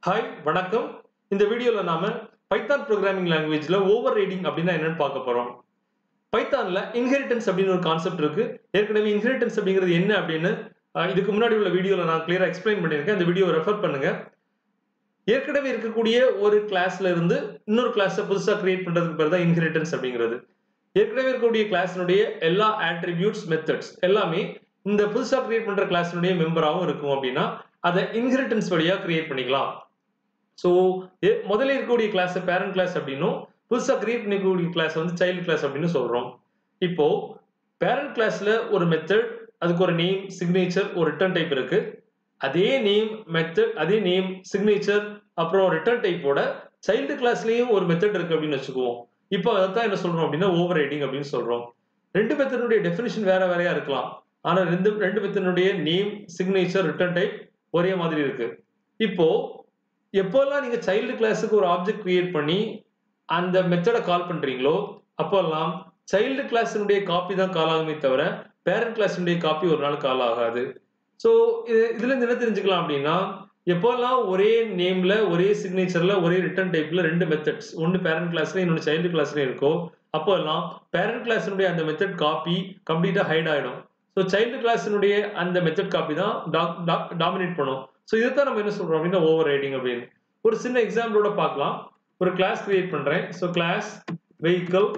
hi வணக்கம் இந்த வீடியோல நாம பைத்தான் ப்ரோக்ராமிங் லாங்குவேஜ்ல ஓவர் ரைடிங் அப்படின்னா என்னன்னு பார்க்க போறோம் பைத்தான்ல இன்ஹெரிட்டன்ஸ் அப்படின்னு ஒரு கான்செப்ட் இருக்கு ஏற்கனவே இன்ஹெரிட்டன்ஸ் அப்படிங்கிறது என்ன அப்படின்னு அஹ், இதுக்கு முன்னாடி உள்ள வீடியோல நான் கிளியரா எக்ஸ்பிளைன் பண்ணியிருக்கேன் அந்த வீடியோ ரெஃபர் பண்ணுங்க ஏற்கனவே இருக்கக்கூடிய ஒரு கிளாஸ்ல இருந்து இன்னொரு கிளாஸை புதுசா கிரியேட் பண்றதுக்கு பேர் தான் இன்ஹெரிட்டன்ஸ் அப்படிங்கிறது ஏற்கனவே இருக்கக்கூடிய கிளாஸினுடைய எல்லா ஆட்ரிபியூட்ஸ் மெத்தட்ஸ் எல்லாமே இந்த புதுசா கிரியேட் பண்ற கிளாஸினுடைய மெம்பராகவும் இருக்கும் அப்படின்னா அதை இன்ஹெரிட்டன்ஸ் வழியா கிரியேட் பண்ணிக்கலாம் ஸோ முதல்ல இருக்கக்கூடிய கிளாஸ் பேரண்ட் கிளாஸ் அப்படின்னும் புதுசா கிரியேட் பண்ணிக்கக்கூடிய கிளாஸ் வந்து சைல்டு கிளாஸ் அப்படின்னு சொல்றோம் இப்போ பேரண்ட் கிளாஸ்ல ஒரு மெத்தட் அதுக்கு ஒரு நேம் சிக்னேச்சர் ஒரு ரிட்டர்ன் டைப் இருக்கு அதே நேம் மெத்தட் அதே நேம் சிக்னேச்சர் அப்புறம் ரிட்டர்ன் டைப்போட சைல்டு கிளாஸ்லயும் ஒரு மெத்தட் இருக்கு அப்படின்னு வச்சுக்குவோம் இப்போ அதான் என்ன சொல்றோம் அப்படின்னா ஓவர் ரைடிங் அப்படின்னு சொல்றோம் ரெண்டு மெத்தனுடைய டெஃபினிஷன் வேற வேறையா இருக்கலாம் ஆனா ரெண்டு ரெண்டு மெத்தனுடைய நேம் சிக்னேச்சர் ரிட்டர்ன் டைப் ஒரே மாதிரி இருக்கு இப்போ எப்போல்லாம் நீங்க சைல்டு கிளாஸுக்கு ஒரு ஆப்ஜெக்ட் கிரியேட் பண்ணி அந்த மெத்தடை கால் பண்றீங்களோ அப்போல்லாம் சைல்டு கிளாஸினுடைய காப்பி தான் கால் ஆகுமே தவிர பேரண்ட் கிளாஸினுடைய காப்பி ஒரு நாள் கால் ஆகாது ஸோ இது இதுல இருந்து என்ன தெரிஞ்சுக்கலாம் அப்படின்னா எப்போல்லாம் ஒரே நேம்ல ஒரே சிக்னேச்சர்ல ஒரே ரிட்டர்ன் டைப்ல ரெண்டு மெத்தட்ஸ் ஒன்னு பேரண்ட் கிளாஸ்ல இன்னொன்று சைல்டு கிளாஸ்ல இருக்கோ அப்போ எல்லாம் பேரண்ட் கிளாஸினுடைய அந்த மெத்தட் காப்பி கம்ப்ளீட்டா ஹைட் ஆயிடும் ஸோ சைல்டு கிளாஸினுடைய அந்த மெத்தட் காப்பி தான் டாமினேட் பண்ணும் ஸோ இதைத்தான் நம்ம என்ன சொல்றோம் அப்படின்னா ஓவர் ரைடிங் அப்படின்னு ஒரு சின்ன எக்ஸாம்பிளோட பார்க்கலாம் ஒரு கிளாஸ் கிரியேட் பண்றேன் ஸோ கிளாஸ் வெஹிக்கிள்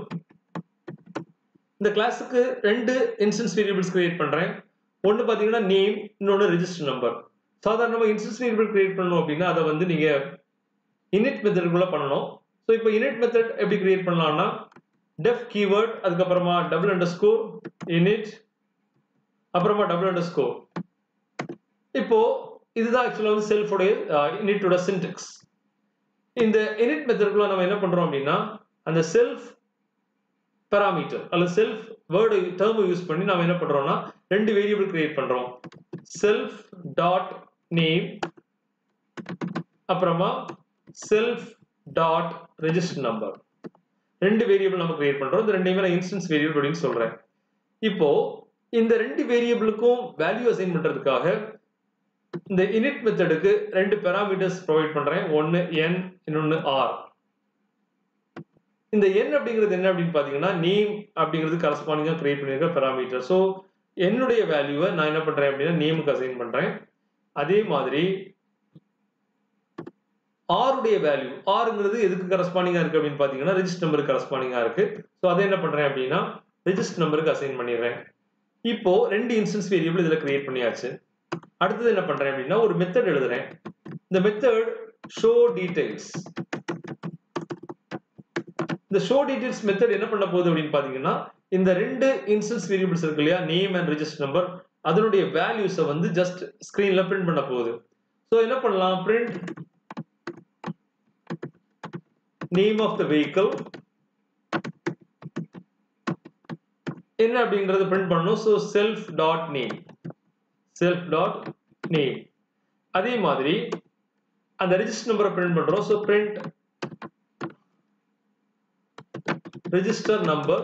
இந்த கிளாஸுக்கு ரெண்டு இன்ஸ்டன்ஸ் வேரியபிள்ஸ் கிரியேட் பண்றேன் ஒன்று பார்த்தீங்கன்னா நேம் இன்னொன்று ரெஜிஸ்டர் நம்பர் சாதாரணமாக இன்ஸ்டன்ஸ் வேரியபிள் கிரியேட் பண்ணணும் அப்படின்னா அதை வந்து நீங்க இனிட் மெத்தடுக்குள்ள பண்ணணும் ஸோ இப்போ இனிட் மெத்தட் எப்படி கிரியேட் பண்ணலாம்னா டெஃப் கீவேர்ட் அதுக்கப்புறமா டபுள் அண்டர் ஸ்கோர் இனிட் அப்புறமா டபுள் அண்டர் ஸ்கோர் இப்போ இதுதான் ஆக்சுவலாக வந்து செல்ஃபோடைய இனிட்டோட சின்டெக்ஸ் இந்த இனிட் மெத்தடுக்குள்ள நம்ம என்ன பண்றோம் அப்படின்னா அந்த செல்ஃப் பேராமீட்டர் அல்லது செல்ஃப் வேர்டு டேர்ம் யூஸ் பண்ணி நாம என்ன பண்றோம்னா ரெண்டு வேரியபிள் கிரியேட் பண்றோம் செல்ஃப் டாட் நேம் அப்புறமா செல்ஃப் டாட் ரெஜிஸ்டர் நம்பர் ரெண்டு வேரியபிள் நம்ம கிரியேட் பண்றோம் இந்த ரெண்டையுமே நான் இன்ஸ்டன்ஸ் வேரியபிள் அப்படின்னு சொல்றேன் இப்போ இந்த ரெண்டு வேரியபிளுக்கும் வேல்யூ அசைன் பண்றதுக்காக இந்த இனிட் மெத்தடுக்கு ரெண்டு பெராமீட்டர்ஸ் ப்ரொவைட் பண்றேன் ஒன்னு n இன்னொன்னு r இந்த n அப்படிங்கிறது என்ன அப்படின்னு பாத்தீங்கன்னா நேம் அப்படிங்கிறது கரஸ்பாண்டிங்கா கிரியேட் பண்ணிருக்க பெராமீட்டர் ஸோ என்னுடைய வேல்யூவை நான் என்ன பண்றேன் அப்படின்னா நேமுக்கு அசைன் பண்றேன் அதே மாதிரி ஆருடைய வேல்யூ ஆறுங்கிறது எதுக்கு கரஸ்பாண்டிங்கா இருக்கு அப்படின்னு பாத்தீங்கன்னா ரெஜிஸ்டர் நம்பருக்கு கரஸ்பாண்டிங்கா இருக்கு ஸோ அதை என்ன பண்றேன் அப்படின்னா ரெஜிஸ்டர் நம்பருக்கு அசைன் பண்ணிடுறேன் இப்போ ரெண்டு இன்ஸ்டன்ஸ் வேரியபிள் இதுல கிரியேட் பண்ணியாச்சு அடுத்தது என்ன பண்றேன் அப்படின்னா ஒரு மெத்தட் எழுதுறேன் இந்த மெத்தட் ஷோ டீடைல்ஸ் இந்த ஷோ டீடைல்ஸ் மெத்தட் என்ன பண்ண போகுது அப்படின்னு பாத்தீங்கன்னா இந்த ரெண்டு இன்ஸ்டன்ஸ் வேரியபிள்ஸ் இருக்கு இல்லையா நேம் அண்ட் ரெஜிஸ்டர் நம்பர் அதனுடைய வேல்யூஸை வந்து ஜஸ்ட் ஸ்கிரீன்ல பிரிண்ட் பண்ண போகுது ஸோ என்ன பண்ணலாம் print name of the vehicle என்ன அப்படிங்கறத பிரிண்ட் பண்ணணும் so self dot name self dot name அதே மாதிரி அந்த ரெஜிஸ்டர் நம்பரை பிரிண்ட் பண்றோம் ஸோ பிரிண்ட் ரெஜிஸ்டர் நம்பர்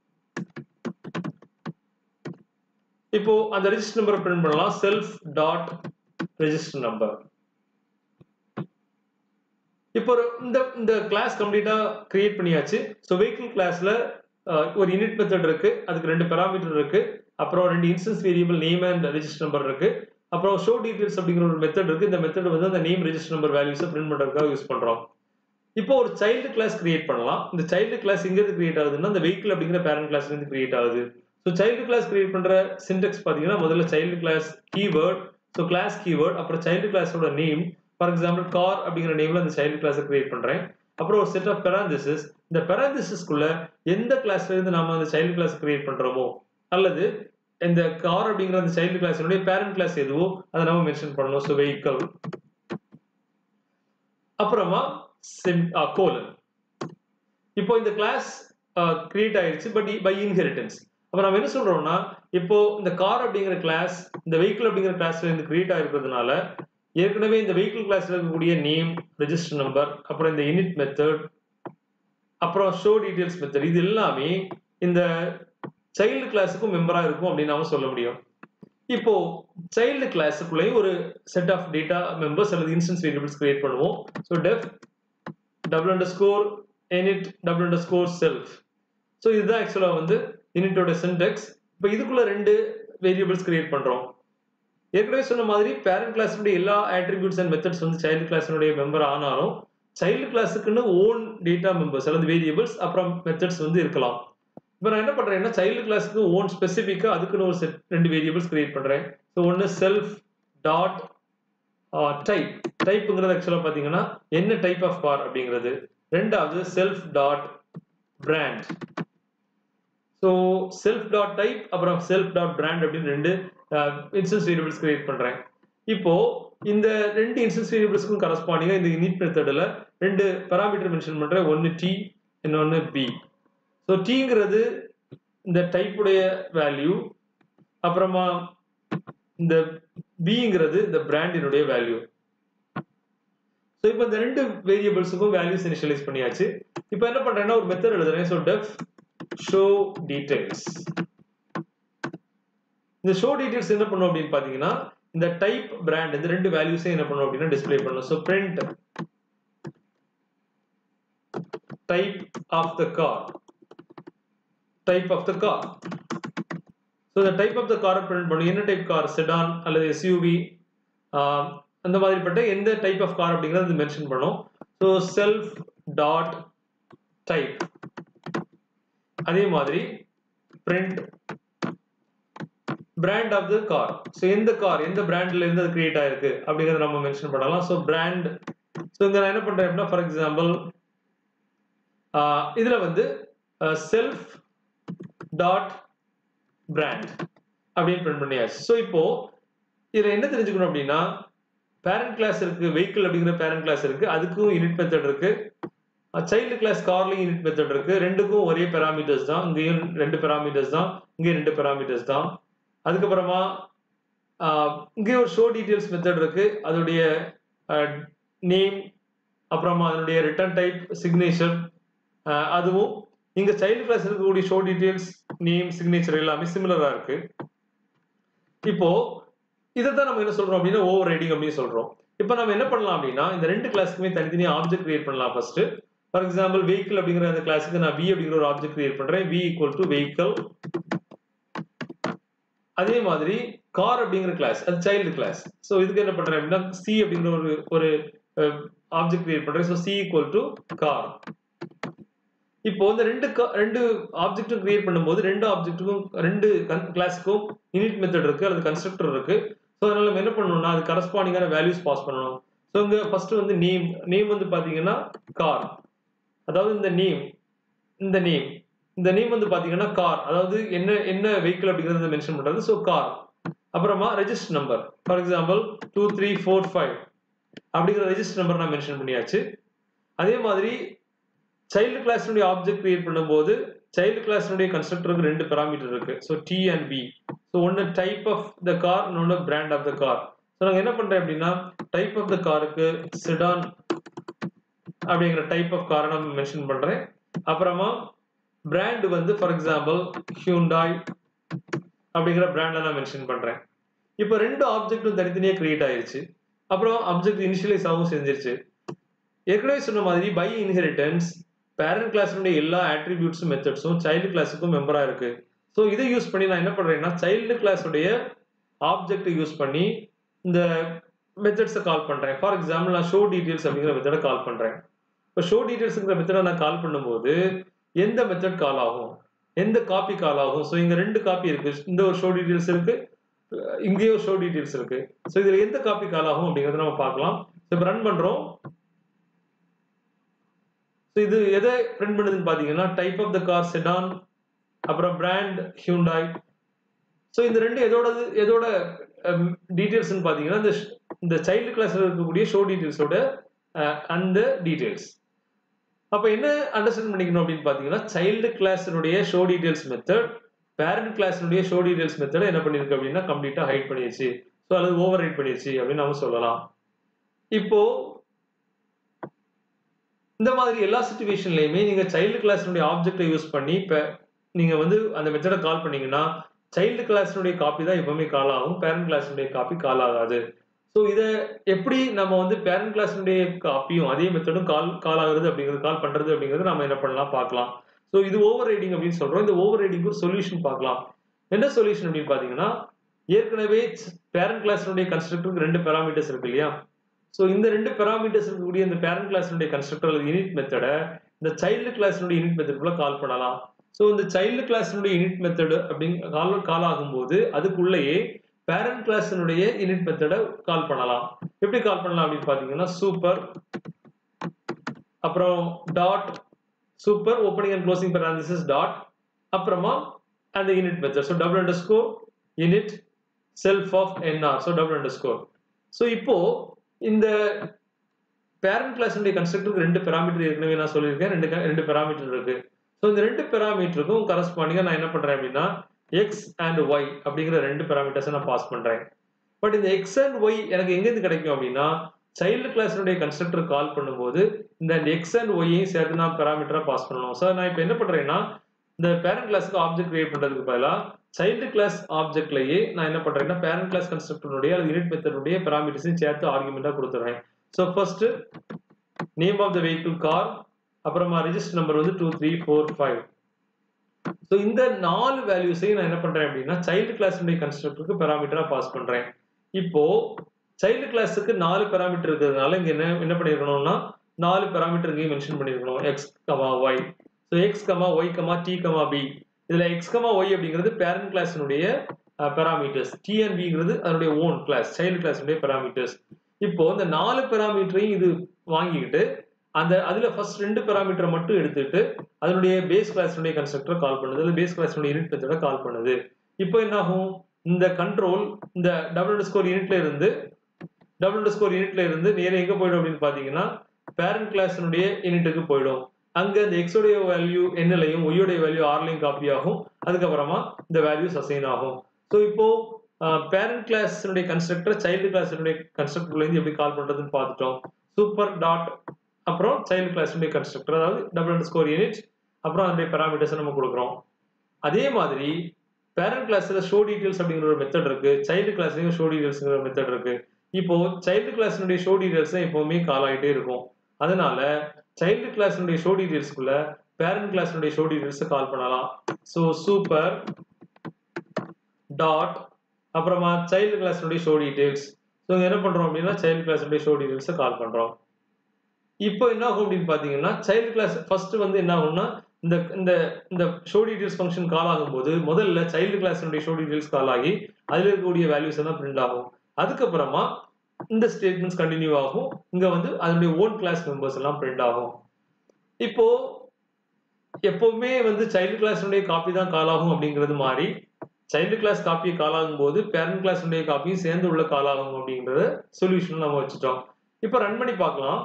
இப்போ அந்த ரெஜிஸ்டர் நம்பரை பிரிண்ட் பண்ணலாம் செல்ஃப் டாட் ரெஜிஸ்டர் நம்பர் இப்போ ஒரு இந்த இந்த கிளாஸ் கம்ப்ளீட்டா கிரியேட் பண்ணியாச்சு ஸோ வெஹிக்கிள் கிளாஸ்ல ஒரு யூனிட் மெத்தட் இருக்கு அதுக்கு ரெண்டு பெராமீட்டர் இருக்கு அப்புறம் ரெண்டு instance variable name and register number இருக்கு அப்புறம் ஷோ டீடைல்ஸ் அப்படிங்கிற ஒரு மெத்தட் இருக்கு இந்த மெத்தட் வந்து அந்த நேம் ரெஜிஸ்டர் நம்பர் வேல்யூஸை பிரிண்ட் பண்றதுக்காக யூஸ் பண்றோம் இப்போ ஒரு சைல்டு கிளாஸ் கிரியேட் பண்ணலாம் இந்த சைல்டு கிளாஸ் எங்க இருந்து கிரியேட் ஆகுதுன்னா இந்த வெஹிக்கிள் அப்படிங்கிற பேரண்ட் கிளாஸ்ல இருந்து கிரியேட் ஆகுது ஸோ சைல்டு கிளாஸ் கிரியேட் பண்ற சின்டெக்ஸ் பாத்தீங்கன்னா முதல்ல child class keyword so class keyword அப்புறம் சைல்டு கிளாஸோட நேம் ஃபார் எக்ஸாம்பிள் கார் அப்படிங்கிற நேம்ல அந்த சைல்டு கிளாஸை கிரியேட் பண்றேன் அப்புறம் ஒரு செட் ஆஃப் பெராந்திசிஸ் இந்த பெராந்திசிஸ்க்குள்ள எந்த கிளாஸ்ல இருந்து நாம அந்த சைல்டு கிளாஸ் கிரியேட் பண்றோமோ அல்லது இந்த கார் அப்படிங்கிற அந்த சைல்டு கிளாஸினுடைய பேரண்ட் கிளாஸ் எதுவோ அதை நம்ம மென்ஷன் பண்ணணும் ஸோ வெஹிக்கல் அப்புறமா கோலன் இப்போ இந்த கிளாஸ் கிரியேட் ஆயிடுச்சு பட் பை இன்ஹெரிட்டன்ஸ் அப்போ நம்ம என்ன சொல்றோம்னா இப்போ இந்த கார் அப்படிங்கிற கிளாஸ் இந்த வெஹிக்கிள் அப்படிங்கிற கிளாஸ்ல இருந்து கிரியேட் ஆயிருக்கிறதுனால ஏற்கனவே இந்த வெஹிக்கிள் கிளாஸ்ல இருக்கக்கூடிய நேம் ரெஜிஸ்டர் நம்பர் அப்புறம் இந்த இனிட் மெத்தட் அப்புறம் ஷோ டீடைல்ஸ் மெத்தட் இது எல்லாமே இந்த சைல்டு கிளாஸுக்கும் மெம்பரா இருக்கும் அப்படின்னு நாம சொல்ல முடியும் இப்போ சைல்டு கிளாஸுக்குள்ளேயும் ஒரு செட் ஆஃப் டேட்டா மெம்பர்ஸ் அல்லது இன்ஸ்டன்ஸ் வேரியபிள்ஸ் கிரியேட் பண்ணுவோம் so def double underscore init double underscore self so இதுதான் ஆக்சுவலாக வந்து இனிட்டோட சின்டெக்ஸ் இப்போ இதுக்குள்ள ரெண்டு வேரியபிள்ஸ் கிரியேட் பண்ணுறோம் ஏற்கனவே சொன்ன மாதிரி பேரண்ட் கிளாஸினுடைய எல்லா ஆட்ரிபியூட்ஸ் அண்ட் மெத்தட்ஸ் வந்து சைல்டு கிளாஸினுடைய மெம்பர் ஆனாலும் சைல்டு கிளாஸுக்குன்னு ஓன் டேட்டா மெம்பர்ஸ் அல்லது வேரியபிள்ஸ் அப்புறம் மெத்தட்ஸ் வந்து இருக்கலாம் இப்போ நான் என்ன பண்ணுறேன்னா சைல்டு கிளாஸுக்கு ஓன் ஸ்பெசிஃபிக்காக அதுக்குன்னு ஒரு செட் ரெண்டு வேரியபிள்ஸ் கிரியேட் பண்ணுறேன் ஸோ ஒன்று செல்ஃப் டாட் டைப் டைப்புங்கிறது ஆக்சுவலாக பார்த்தீங்கன்னா என்ன டைப் ஆஃப் கார் அப்படிங்கிறது ரெண்டாவது self dot brand so self dot type அப்புறம் செல்ஃப் டாட் பிராண்ட் அப்படின்னு ரெண்டு இன்ஸ்டன்ஸ் வேரியபிள்ஸ் கிரியேட் பண்ணுறேன் இப்போ இந்த ரெண்டு இன்ஸ்டன்ஸ் வேரியபிள்ஸ்க்கும் கரஸ்பாண்டிங்காக இந்த இனிட் மெத்தடில் ரெண்டு பராமீட்டர் மென்ஷன் பண்ணுறேன் ஒன்று டி இன்னொன்று பி ஸோ டீங்கிறது இந்த டைப்புடைய வேல்யூ அப்புறமா இந்த பிங்கிறது இந்த பிராண்டினுடைய வேல்யூ ஸோ இப்போ இந்த ரெண்டு வேரியபிள்ஸுக்கும் வேல்யூஸ் இனிஷியலைஸ் பண்ணியாச்சு இப்போ என்ன பண்றேன்னா ஒரு மெத்தட் எழுதுறேன் ஸோ டெஃப் ஷோ டீடைல்ஸ் இந்த ஷோ டீடைல்ஸ் என்ன பண்ணும் அப்படின்னு பாத்தீங்கன்னா இந்த டைப் பிராண்ட் இந்த ரெண்டு வேல்யூஸையும் என்ன பண்ணும் அப்படின்னா டிஸ்பிளே பண்ணும் so print type of the car type of the car so இந்த டைப் ஆஃப் த காரை பிரிண்ட் பண்ணும் என்ன டைப் கார் செடான் அல்லது எஸ்யூவி அந்த மாதிரிப்பட்ட எந்த டைப் ஆஃப் கார் அப்படிங்கிறது மென்ஷன் பண்ணும் ஸோ செல்ஃப் டாட் டைப் அதே மாதிரி print brand of the car so எந்த கார் எந்த பிராண்ட்ல இருந்து அது கிரியேட் ஆயிருக்கு அப்படிங்கறத நம்ம மென்ஷன் பண்ணலாம் ஸோ பிராண்ட் ஸோ இங்க நான் என்ன பண்றேன் அப்படின்னா ஃபார் எக்ஸாம்பிள் இதுல வந்து செல்ஃப் டாட் பிராண்ட் அப்படின்னு பிரிண்ட் பண்ணியாச்சு ஸோ இப்போ இதுல என்ன தெரிஞ்சுக்கணும் அப்படின்னா பேரண்ட் கிளாஸ் இருக்கு வெஹிக்கிள் அப்படிங்கிற பேரண்ட் கிளாஸ் இருக்கு அதுக்கும் யூனிட் மெத்தட் இருக்கு சைல்டு கிளாஸ் கார்லையும் யூனிட் மெத்தட் இருக்கு ரெண்டுக்கும் ஒரே பெராமீட்டர்ஸ் தான் இங்கேயும் ரெண்டு பெராமீட்டர்ஸ் தான் இங்கேயும் ரெண்டு பெராமீட்டர்ஸ் தான் அதுக்கப்புறமா இங்கே ஒரு ஷோ டீடைல்ஸ் மெத்தட் இருக்கு அதோடைய நேம் அப்புறமா அதனுடைய ரிட்டர்ன் டைப் சிக்னேச்சர் அதுவும் இங்க சைல்டு கிளாஸ் இருக்கக்கூடிய ஷோ டீடைல்ஸ் நேம் சிக்னேச்சர் எல்லாமே சிமிலரா இருக்கு இப்போ இதை தான் நம்ம என்ன சொல்றோம் அப்படின்னா ஓவர் ரைடிங் அப்படின்னு சொல்றோம் இப்போ நம்ம என்ன பண்ணலாம் அப்படின்னா இந்த ரெண்டு கிளாஸுக்குமே தனித்தனியாக ஆப்ஜெக்ட் கிரியேட் பண்ணலாம் ஃபர்ஸ்ட் ஃபார் எக்ஸாம்பிள் வெஹிக்கிள் அப்படிங்கிற அந்த கிளாஸுக்கு நான் வி அப்படிங்கிற ஒரு ஆப்ஜெக்ட் கிரியேட் பண்றேன் வி ஈக்குவல் டு வெஹிக்கிள் அதே மாதிரி கார் அப்படிங்கிற கிளாஸ் அது சைல்டு கிளாஸ் ஸோ இதுக்கு என்ன பண்றேன் அப்படின்னா சி அப்படிங்கிற ஒரு ஒரு ஆப்ஜெக்ட் கிரியேட் பண்றேன் so C equal to car இப்போ இந்த ரெண்டு ரெண்டு ஆப்ஜெக்டும் கிரியேட் பண்ணும்போது ரெண்டு ஆப்ஜெக்ட்டுக்கும் ரெண்டு கிளாஸுக்கும் யூனிட் மெத்தட் இருக்கு அல்லது கன்ஸ்ட்ரக்டர் இருக்கு ஸோ அதனால நம்ம என்ன பண்ணணும்னா அது கரஸ்பாண்டிங்கான வேல்யூஸ் பாஸ் பண்ணணும் ஸோ இங்க ஃபர்ஸ்ட் வந்து நேம் நேம் வந்து பாத்தீங்கன்னா கார் அதாவது இந்த நேம் இந்த நேம் இந்த நேம் வந்து பாத்தீங்கன்னா கார் அதாவது என்ன என்ன வெஹிக்கிள் அப்படிங்கறத மென்ஷன் பண்றது ஸோ கார் அப்புறமா register number for example two three four five அப்படிங்கிற ரெஜிஸ்டர் நம்பர் நான் மென்ஷன் பண்ணியாச்சு அதே மாதிரி சைல்டு கிளாஸினுடைய ஆப்ஜெக்ட் கிரியேட் பண்ணும்போது சைல்டு கிளாஸினுடைய கன்ஸ்ட்ரக்டருக்கு ரெண்டு பெராமீட்டர் இருக்கு so t and b so ஒன்று டைப் ஆஃப் த கார் இன்னொன்று brand of the car so நாங்கள் என்ன பண்ணுறேன் அப்படின்னா டைப் ஆஃப் த காருக்கு சிடான் அப்படிங்கிற டைப் ஆஃப் காரை நான் மென்ஷன் பண்ணுறேன் அப்புறமா பிராண்ட் வந்து ஃபார் எக்ஸாம்பிள் ஹியூண்டாய் அப்படிங்கிற பிராண்டை நான் மென்ஷன் பண்ணுறேன் இப்போ ரெண்டு ஆப்ஜெக்டும் தனித்தனியாக கிரியேட் ஆயிருச்சு அப்புறம் ஆப்ஜெக்ட் இனிஷியலைஸ் ஆகவும் செஞ்சிருச்சு ஏற்கனவே சொன்ன மாதிரி பை இன்ஹெரிட்டன்ஸ் பேரண்ட் கிளாஸினுடைய எல்லா ஆட்ரிபியூட்ஸும் மெத்தட்ஸும் சைல்டு கிளாஸுக்கும் மெம்பராக இருக்கு ஸோ இதை யூஸ் பண்ணி நான் என்ன பண்ணுறேன்னா சைல்டு கிளாஸுடைய ஆப்ஜெக்ட் யூஸ் பண்ணி இந்த மெத்தட்ஸை கால் பண்ணுறேன் ஃபார் எக்ஸாம்பிள் நான் ஷோ டீட்டெயில்ஸ் அப்படிங்கிற மெத்தடை கால் பண்ணுறேன் இப்போ ஷோ டீட்டெயில்ஸுங்கிற மெத்தடை நான் கால் பண்ணும்போது எந்த மெத்தட் கால் ஆகும் எந்த காப்பி கால் ஆகும் ஸோ இங்கே ரெண்டு காப்பி இருக்கு இந்த ஒரு ஷோ டீட்டெயில்ஸ் இருக்கு இங்கேயே ஒரு ஷோ டீட்டெயில்ஸ் இருக்கு ஸோ இதில் எந்த காப்பி கால் ஆகும் அப்படிங்கிறத நம்ம பார்க்கலாம் இப்போ ரன் பண்ணுறோம் ஸோ இது எதை பிரிண்ட் பண்ணுதுன்னு பார்த்தீங்கன்னா type of the car sedan அப்புறம் பிராண்ட் ஹியூண்டாய் ஸோ இந்த ரெண்டு எதோட எதோட டீட்டெயில்ஸ்னு பார்த்தீங்கன்னா இந்த இந்த சைல்டு கிளாஸில் இருக்கக்கூடிய ஷோ டீட்டெயில்ஸோட அந்த டீட்டெயில்ஸ் அப்போ என்ன அண்டர்ஸ்டாண்ட் பண்ணிக்கணும் அப்படின்னு பார்த்தீங்கன்னா சைல்டு கிளாஸினுடைய ஷோ டீட்டெயில்ஸ் மெத்தட் பேரண்ட் கிளாஸினுடைய ஷோ டீட்டெயில்ஸ் மெத்தட் என்ன பண்ணிருக்கு அப்படின்னா கம்ப்ளீட்டாக ஹைட் பண்ணிடுச்சு ஸோ அல்லது ஓவர் ரைட் பண்ணிடுச்சு அப்படின்னு நம்ம சொல்லலாம் இப்போ இந்த மாதிரி எல்லா சுச்சுவேஷன்லையுமே நீங்க சைல்டு கிளாஸினுடைய ஆப்ஜெக்டை யூஸ் பண்ணி இப்போ நீங்க வந்து அந்த மெத்தடை கால் பண்ணீங்கன்னா சைல்டு கிளாஸினுடைய காப்பி தான் எப்பவுமே கால் ஆகும் பேரண்ட் கிளாஸினுடைய காப்பி கால் ஆகாது ஸோ இதை எப்படி நம்ம வந்து பேரண்ட் கிளாஸினுடைய காப்பியும் அதே மெத்தடும் கால் கால் ஆகுறது அப்படிங்கிறது கால் பண்றது அப்படிங்கிறது நம்ம என்ன பண்ணலாம் பார்க்கலாம் ஸோ இது ஓவர் ரைடிங் அப்படின்னு சொல்றோம் இந்த ஓவர் ரைடிங்க்கு ஒரு சொல்யூஷன் பார்க்கலாம் என்ன சொல்யூஷன் அப்படின்னு பார்த்தீங்கன்னா ஏற்கனவே பேரண்ட் கிளாஸினுடைய கன்ஸ்ட்ரக்டருக்கு ரெண்டு பேராமீட்டர்ஸ் இருக்கு இல்லையா ஸோ இந்த ரெண்டு பேராமீட்டர்ஸ் இருக்கக்கூடிய இந்த பேரண்ட் கிளாஸினுடைய கன்ஸ்ட்ரக்டர் அல்லது யூனிட் மெத்தடை இந்த சைல்டு கிளாஸினுடைய யூனிட் மெத்தடுக்குள்ள கால் பண்ணலாம் ஸோ இந்த சைல்டு கிளாஸினுடைய யூனிட் மெத்தடு அப்படிங்க கால் கால் ஆகும்போது அதுக்குள்ளேயே பேரண்ட் கிளாஸினுடைய யூனிட் மெத்தடை கால் பண்ணலாம் எப்படி கால் பண்ணலாம் அப்படின்னு பார்த்தீங்கன்னா சூப்பர் அப்புறம் dot super opening and closing parenthesis dot அப்புறமா அந்த unit method so double underscore unit self of NR so double underscore so இப்போ இந்த பேரண்ட் கிளாஸினுடைய கன்ஸ்ட்ரக்டருக்கு ரெண்டு பெராமீட்டர் ஏற்கனவே நான் சொல்லியிருக்கேன் ரெண்டு ரெண்டு பெராமீட்டர் இருக்கு ஸோ இந்த ரெண்டு பெராமீட்டருக்கும் கரஸ்பாண்டிங்காக நான் என்ன பண்றேன் அப்படின்னா எக்ஸ் அண்ட் ஒய் அப்படிங்கிற ரெண்டு பெராமீட்டர்ஸை நான் பாஸ் பண்றேன் பட் இந்த எக்ஸ் அண்ட் ஒய் எனக்கு எங்கேருந்து கிடைக்கும் அப்படின்னா சைல்டு கிளாஸினுடைய கன்ஸ்ட்ரக்டர் கால் பண்ணும்போது இந்த எக்ஸ் அண்ட் ஒய்யையும் சேர்த்து நான் பெராமீட்டராக பாஸ் பண்ணணும் சார் நான் இப்போ என்ன பண்றேன்னா இந்த பேரண்ட் கிளாஸுக்கு ஆப்ஜெக்ட் கிரியேட் பண்றதுக்கு பதிலாக சைல்டு கிளாஸ் ஆப்ஜெக்ட்லயே நான் என்ன பண்றேன்னா பேரண்ட் கிளாஸ் கன்ஸ்ட்ரக்டருடைய அல்லது யூனிட் மெத்தடுடைய பெராமீட்டர்ஸையும் சேர்த்து ஆர்குமெண்டா கொடுத்துறேன் so first name of the vehicle car அப்புறமா ரெஜிஸ்டர் நம்பர் வந்து two three four five so இந்த நாலு வேல்யூஸையும் நான் என்ன பண்றேன் அப்படின்னா சைல்டு கிளாஸுடைய கன்ஸ்ட்ரக்டருக்கு பெராமீட்டரா பாஸ் பண்றேன் இப்போ சைல்டு கிளாஸுக்கு நாலு பெராமீட்டர் இருக்கிறதுனால இங்க என்ன என்ன பண்ணிருக்கணும்னா நாலு பெராமீட்டர் இங்கேயும் மென்ஷன் பண்ணிருக்கணும் x comma y so x comma y comma t comma b இதுல எக்ஸ் கமா ஒய் அப்படிங்கிறது பேரண்ட் கிளாஸினுடைய பெராமீட்டர்ஸ் டி அண்ட் பிங்கிறது அதனுடைய ஓன் கிளாஸ் சைல்டு கிளாஸினுடைய பெராமீட்டர்ஸ் இப்போ இந்த நாலு பெராமீட்டரையும் இது வாங்கிக்கிட்டு அந்த அதுல ஃபர்ஸ்ட் ரெண்டு பெராமீட்டரை மட்டும் எடுத்துட்டு அதனுடைய பேஸ் கிளாஸினுடைய கன்ஸ்ட்ரக்டர் கால் பண்ணுது இல்லை பேஸ் கிளாஸினுடைய யூனிட் மெத்தடை கால் பண்ணுது இப்போ என்ன ஆகும் இந்த கண்ட்ரோல் இந்த டபுள் ஸ்கோர் யூனிட்ல இருந்து டபுள் ஸ்கோர் யூனிட்ல இருந்து நேரம் எங்க போயிடும் அப்படின்னு பாத்தீங்கன்னா பேரண்ட் கிளாஸினுடைய யூனிட்டுக்கு போயிடும் அங்க இந்த எக்ஸ் உடைய வேல்யூ என்னலையும் ஒய்யுடைய வேல்யூ ஆர்லையும் காப்பி ஆகும் அதுக்கப்புறமா இந்த வேல்யூஸ் அசைன் ஆகும் ஸோ இப்போ பேரண்ட் கிளாஸினுடைய கன்ஸ்ட்ரக்டர் சைல்டு கிளாஸினுடைய கன்ஸ்ட்ரக்டர்ல இருந்து எப்படி கால் பண்றதுன்னு பார்த்துட்டோம் சூப்பர் டாட் அப்புறம் சைல்டு கிளாஸினுடைய கன்ஸ்ட்ரக்டர் அதாவது டபுள் ஸ்கோர் யூனிட் அப்புறம் அதனுடைய பேராமீட்டர்ஸ் நம்ம கொடுக்குறோம் அதே மாதிரி பேரண்ட் கிளாஸ்ல ஷோ டீடைல்ஸ் அப்படிங்கிற ஒரு மெத்தட் இருக்கு சைல்டு கிளாஸ்லயும் ஷோ டீடைல்ஸ்ங்கிற ஒரு மெத்தட் இருக்கு இப்போ சைல்டு கிளாஸினுடைய ஷோ டீடைல்ஸ் எப்பவுமே கால் ஆகிட்டே இருக்கும் அதனால சைல்டு கிளாஸினுடைய ஷோ டீடைல்ஸ்க்குள்ள பேரண்ட் கிளாஸினுடைய ஷோ டீடைல்ஸ் கால் பண்ணலாம் ஸோ சூப்பர் டாட் அப்புறமா சைல்டு கிளாஸினுடைய ஷோ டீடைல்ஸ் ஸோ என்ன பண்றோம் அப்படின்னா சைல்டு கிளாஸினுடைய ஷோ டீடைல்ஸை கால் பண்றோம் இப்போ என்ன ஆகும் அப்படின்னு பாத்தீங்கன்னா சைல்டு கிளாஸ் ஃபர்ஸ்ட் வந்து என்ன ஆகும்னா இந்த இந்த இந்த ஷோ டீடைல்ஸ் ஃபங்க்ஷன் கால் ஆகும்போது முதல்ல சைல்டு கிளாஸினுடைய ஷோ டீடைல்ஸ் கால் ஆகி அதில் இருக்கக்கூடிய வேல்யூஸ் எல்லாம் பிரிண்ட் ஆகும் அதுக்கப்புறமா இந்த ஸ்டேட்மெண்ட்ஸ் கண்டினியூ ஆகும் இங்க வந்து அதனுடைய ஓன் கிளாஸ் மெம்பர்ஸ் எல்லாம் பிரிண்ட் ஆகும் இப்போ எப்பவுமே வந்து சைல்டு கிளாஸினுடைய காப்பி தான் கால் ஆகும் அப்படிங்கிறது மாறி சைல்டு கிளாஸ் காப்பியை கால் ஆகும் போது பேரண்ட் கிளாஸினுடைய காப்பியும் சேர்ந்து உள்ள கால் ஆகும் அப்படிங்கறத சொல்யூஷன் நம்ம வச்சுட்டோம் இப்போ ரன் பண்ணி பார்க்கலாம்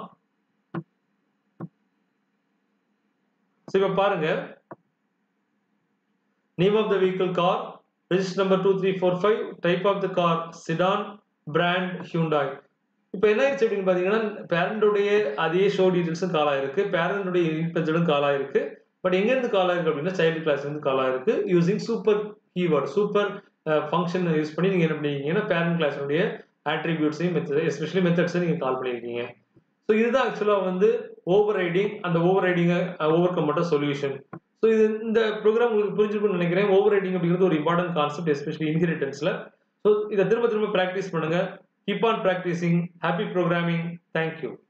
ஸோ இப்போ பாருங்க name of the vehicle car register number two three four five type of the car sedan brand Hyundai இப்போ என்ன ஆயிடுச்சு அப்படின்னு பார்த்தீங்கன்னா பேரண்டுடைய அதே ஷோ டீடைல்ஸும் கால் ஆயிருக்கு பேரண்டுடைய இன்பெஜடும் கால் ஆயிருக்கு பட் எங்கேருந்து கால் ஆயிருக்கு அப்படின்னா சைல்டு கிளாஸ் இருந்து கால் ஆயிருக்கு using super keyword super function use பண்ணி நீங்கள் என்ன பண்ணிருக்கீங்கன்னா பேரண்ட் கிளாஸினுடைய ஆட்ரிபியூட்ஸையும் மெத்தட் எஸ்பெஷலி மெத்தட்ஸை நீங்கள் கால் பண்ணியிருக்கீங்க ஸோ இதுதான் ஆக்சுவலாக வந்து ஓவர் ரைடிங் அந்த ஓவர் ரைடிங்கை ஓவர் கம் பண்ணுற சொல்யூஷன் ஸோ இது இந்த ப்ரோக்ராம் உங்களுக்கு புரிஞ்சுக்கணும்னு நினைக்கிறேன் ஓவர் ரைடிங் அப்படிங்கிறது ஒரு இம்பார்ட்டன்ட் கான்செப்ட் எஸ்பெஷலி இன்ஹெரிட்டன்ஸில் ஸோ இதை திரும்ப திரும்ப ப்ராக்டிஸ் பண்ணுங்க keep on practising happy programming thank you